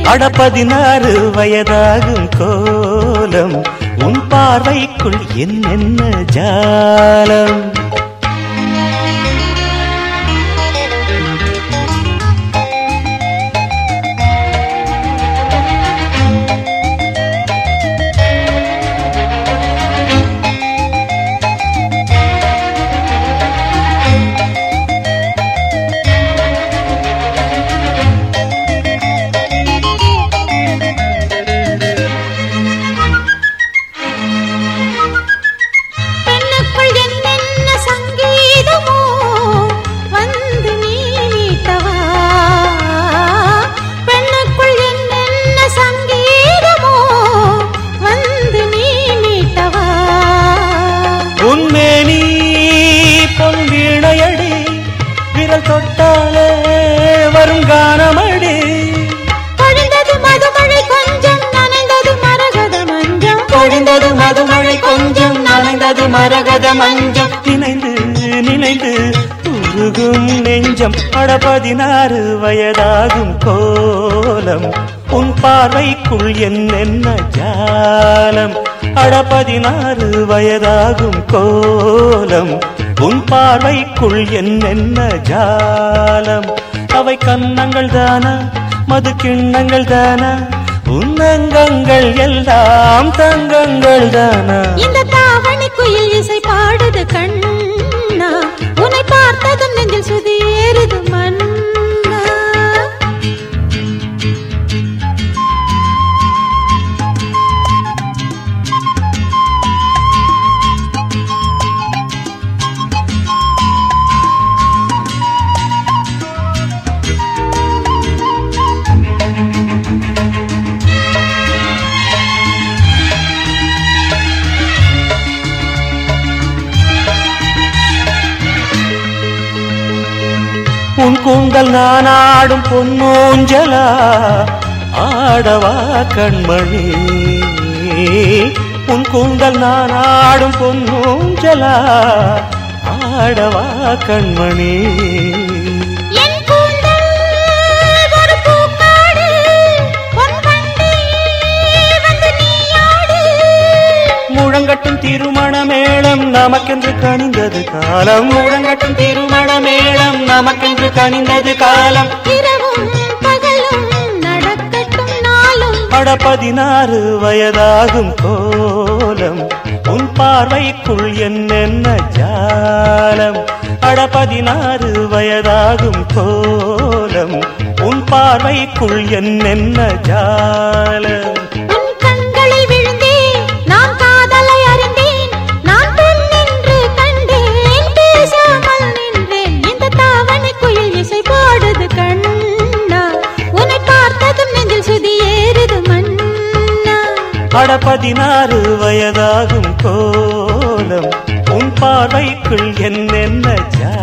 அட பதினாறு வயதாகும் கோலம் உன் பார்வைக்குள் என்னென்ன ஜாலம் பெண்ணுக்குள் என்னென்ன சங்கீதமோ வந்து நீ மீட்டவா பெண்ணுக்குள் என்னென்ன சங்கீதமோ வந்து நீ மீட்டவா உன்மேனி பொன் வீணையடி விரல் தொட்டாலே வரும் கானமடி பொழிந்தது மதுமழை கொஞ்சம் நனைந்தது மரகத மஞ்சம் பொழிந்தது மதுமழை கொஞ்சம் நனைந்தது மரகத மஞ்சம் நினைந்து நினைந்து உருகும் நெஞ்சம் அட பதினாறு வயதாகும் கோலம் உன் பார்வைக்குள் என்னென்ன ஜாலம் அட பதினாறு வயதாகும் கோலம் உன் பார்வைக்குள் என்னென்ன ஜாலம் அவை கன்னங்கள் தானா மது கிண்ணங்கள் தானா உன்னங்கங்கள் எல்லாம் தங்கங்கள் தானா இந்த தாவணி குயில் இசை பாடுது கண்ணா உன்னை பார்த்ததும் நெஞ்சில் சுதி ஏறுது மன்னா உன் கூந்தல் நான் ஆடும் பொன்னூஞ்சலா ஆடவா கண்மணி உன் கூந்தல் நான் ஆடும் பொன்னூஞ்சலா ஆடவா கண்மணி என் கூந்தல் ஒரு பூக்காடு, பொன் வண்டி வந்து நீயாடு. முழங்கட்டும் திருமண மேளம் நமக்கென்று கனிந்தது காலம் முழங்கட்டும் திருமண மேளம் நமக்கென்று கனிந்தது காலம் இரவும் பகலும் நடக்கட்டும் நாளும் அட பதினாறு வயதாகும் கோலம் உன் பார்வைக்குள் என்னென்ன ஜாலம் அட பதினாறு வயதாகும் கோலம் உன் பார்வைக்குள் என்னென்ன ஜாலம் உன் கண்களில் விழுந்தேன் நான் காதலை அறிந்தேன் நான் பெண் என்று கண்டேன் பேசாமல் நின்றேன் இந்த தாவணி குயில் இசை பாடுது கண்ணா உன்னை பார்த்ததும் நெஞ்சில் சுதி ஏறுது மன்னா அட பதினாறு வயதாகும் கோலம் உன் பார்வைக்குள் என்னென்ன ஜாலம்